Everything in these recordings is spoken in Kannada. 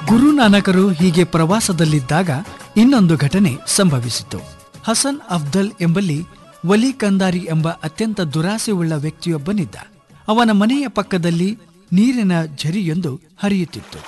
ಗುರುನಾನಕರು ಹೀಗೆ ಪ್ರವಾಸದಲ್ಲಿದ್ದಾಗ ಇನ್ನೊಂದು ಘಟನೆ ಸಂಭವಿಸಿತು ಹಸನ್ ಅಫ್ದಲ್ ಎಂಬಲ್ಲಿ ವಲಿ ಕಂದಾರಿ ಎಂಬ ಅತ್ಯಂತ ದುರಾಸೆಯುಳ್ಳ ವ್ಯಕ್ತಿಯೊಬ್ಬನಿದ್ದ ಅವನ ಮನೆಯ ಪಕ್ಕದಲ್ಲಿ ನೀರಿನ ಝರಿಯೊಂದು ಹರಿಯುತ್ತಿತ್ತು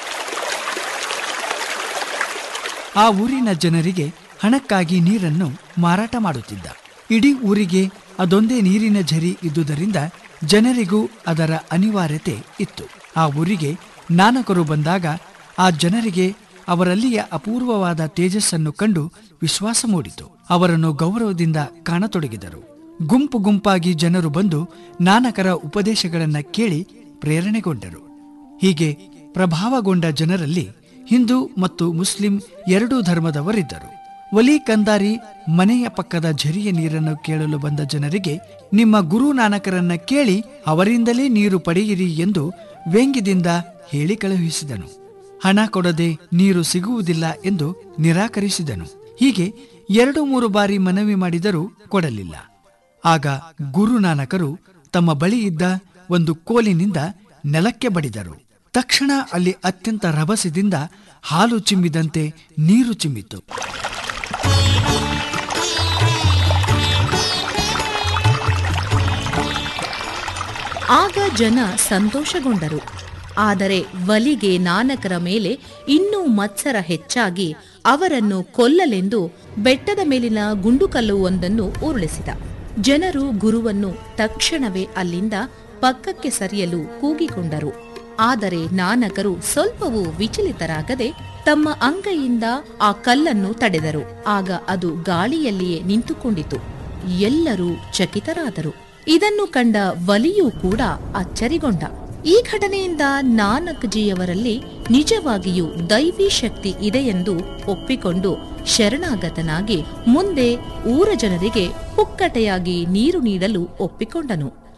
ಆ ಊರಿನ ಜನರಿಗೆ ಹಣಕ್ಕಾಗಿ ನೀರನ್ನು ಮಾರಾಟ ಮಾಡುತ್ತಿದ್ದ ಇಡೀ ಊರಿಗೆ ಅದೊಂದೇ ನೀರಿನ ಝರಿ ಇದ್ದುದರಿಂದ ಜನರಿಗೂ ಅದರ ಅನಿವಾರ್ಯತೆ ಇತ್ತು ಆ ಊರಿಗೆ ನಾನಕರು ಬಂದಾಗ ಆ ಜನರಿಗೆ ಅವರಲ್ಲಿಯ ಅಪೂರ್ವವಾದ ತೇಜಸ್ಸನ್ನು ಕಂಡು ವಿಶ್ವಾಸ ಮೂಡಿತು ಅವರನ್ನು ಗೌರವದಿಂದ ಕಾಣತೊಡಗಿದರು ಗುಂಪು ಗುಂಪಾಗಿ ಜನರು ಬಂದು ನಾನಕರ ಉಪದೇಶಗಳನ್ನ ಕೇಳಿ ಪ್ರೇರಣೆಗೊಂಡರು ಹೀಗೆ ಪ್ರಭಾವಗೊಂಡ ಜನರಲ್ಲಿ ಹಿಂದೂ ಮತ್ತು ಮುಸ್ಲಿಂ ಎರಡೂ ಧರ್ಮದವರಿದ್ದರು ವಲಿ ಕಂದಾರಿ ಮನೆಯ ಪಕ್ಕದ ಝರಿಯ ನೀರನ್ನು ಕೇಳಲು ಬಂದ ಜನರಿಗೆ ನಿಮ್ಮ ಗುರು ನಾನಕರನ್ನ ಕೇಳಿ ಅವರಿಂದಲೇ ನೀರು ಪಡೆಯಿರಿ ಎಂದು ವ್ಯಂಗ್ಯದಿಂದ ಹೇಳಿ ಕಳುಹಿಸಿದನು ಹಣ ಕೊಡದೆ ನೀರು ಸಿಗುವುದಿಲ್ಲ ಎಂದು ನಿರಾಕರಿಸಿದನು ಹೀಗೆ ಎರಡು ಮೂರು ಬಾರಿ ಮನವಿ ಮಾಡಿದರೂ ಕೊಡಲಿಲ್ಲ ಆಗ ಗುರುನಾನಕರು ತಮ್ಮ ಬಳಿ ಇದ್ದ ಒಂದು ಕೋಲಿನಿಂದ ನೆಲಕ್ಕೆ ಬಡಿದರು ತಕ್ಷಣ ಅಲ್ಲಿ ಅತ್ಯಂತ ರಭಸದಿಂದ ಹಾಲು ಚಿಮ್ಮಿದಂತೆ ನೀರು ಚಿಮ್ಮಿತು ಆಗ ಜನ ಸಂತೋಷಗೊಂಡರು ಆದರೆ ವಲಿಗೆ ನಾನಕರ ಮೇಲೆ ಇನ್ನೂ ಮತ್ಸರ ಹೆಚ್ಚಾಗಿ ಅವರನ್ನು ಕೊಲ್ಲಲೆಂದು ಬೆಟ್ಟದ ಮೇಲಿನ ಗುಂಡುಕಲ್ಲು ಒಂದನ್ನು ಉರುಳಿಸಿದ ಜನರು ಗುರುವನ್ನು ತಕ್ಷಣವೇ ಅಲ್ಲಿಂದ ಪಕ್ಕಕ್ಕೆ ಸರಿಯಲು ಕೂಗಿಕೊಂಡರು ಆದರೆ ನಾನಕರು ಸ್ವಲ್ಪವೂ ವಿಚಲಿತರಾಗದೆ ತಮ್ಮ ಅಂಗೈಯಿಂದ ಆ ಕಲ್ಲನ್ನು ತಡೆದರು ಆಗ ಅದು ಗಾಳಿಯಲ್ಲಿಯೇ ನಿಂತುಕೊಂಡಿತು ಎಲ್ಲರೂ ಚಕಿತರಾದರು ಇದನ್ನು ಕಂಡ ವಲಿಯೂ ಕೂಡ ಅಚ್ಚರಿಗೊಂಡ ಈ ಘಟನೆಯಿಂದ ನಾನಕ್ ಜಿಯವರಲ್ಲಿ ನಿಜವಾಗಿಯೂ ದೈವಿ ಶಕ್ತಿ ಇದೆಯೆಂದು ಒಪ್ಪಿಕೊಂಡು ಶರಣಾಗತನಾಗಿ ಮುಂದೆ ಊರ ಜನರಿಗೆ ಪುಕ್ಕಟೆಯಾಗಿ ನೀರು ನೀಡಲು ಒಪ್ಪಿಕೊಂಡನು